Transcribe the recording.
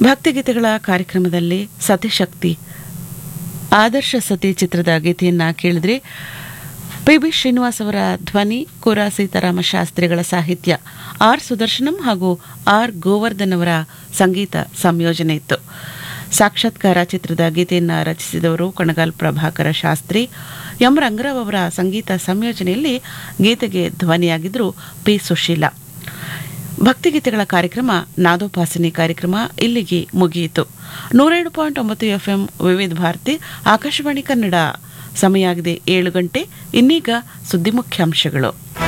ಭಕ್ತಿಗೀತೆಗಳ ಕಾರ್ಯಕ್ರಮದಲ್ಲಿ ಸತಿಶಕ್ತಿ ಆದರ್ಶ ಸತಿ ಚಿತ್ರದ ಗೀತೆಯನ್ನ ಕೇಳಿದ್ರೆ ಪಿ ಬಿ ಶ್ರೀನಿವಾಸ್ ಅವರ ಧ್ವನಿ ಕುರ ಸೀತಾರಾಮ ಶಾಸ್ತ್ರಿಗಳ ಸಾಹಿತ್ಯ ಆರ್ ಸುದರ್ಶನಂ ಹಾಗೂ ಆರ್ ಗೋವರ್ಧನ್ ಅವರ ಸಂಗೀತ ಸಂಯೋಜನೆ ಇತ್ತು ಸಾಕ್ಷಾತ್ಕಾರ ಚಿತ್ರದ ಗೀತೆಯನ್ನು ರಚಿಸಿದವರು ಕಣಗಾಲ್ ಪ್ರಭಾಕರ ಶಾಸ್ತ್ರಿ ಎಂ ರಂಗರಾವ್ ಅವರ ಸಂಗೀತ ಸಂಯೋಜನೆಯಲ್ಲಿ ಗೀತೆಗೆ ಧ್ವನಿಯಾಗಿದ್ದರು ಪಿ ಸುಶೀಲಾ ಭಕ್ತಿಗೀತೆಗಳ ಕಾರ್ಯಕ್ರಮ ನಾದೋಪಾಸನೆ ಕಾರ್ಯಕ್ರಮ ಇಲ್ಲಿಗೆ ಮುಗಿಯಿತು ನೂರೇಳು ಪಾಯಿಂಟ್ ಒಂಬತ್ತು ಎಫ್ಎಂ ವಿವಿಧ ಭಾರತಿ ಆಕಾಶವಾಣಿ ಕನ್ನಡ ಸಮಯ ಆಗಿದೆ ಏಳು ಗಂಟೆ ಇನ್ನೀಗ ಸುದ್ದಿ ಮುಖ್ಯಾಂಶಗಳು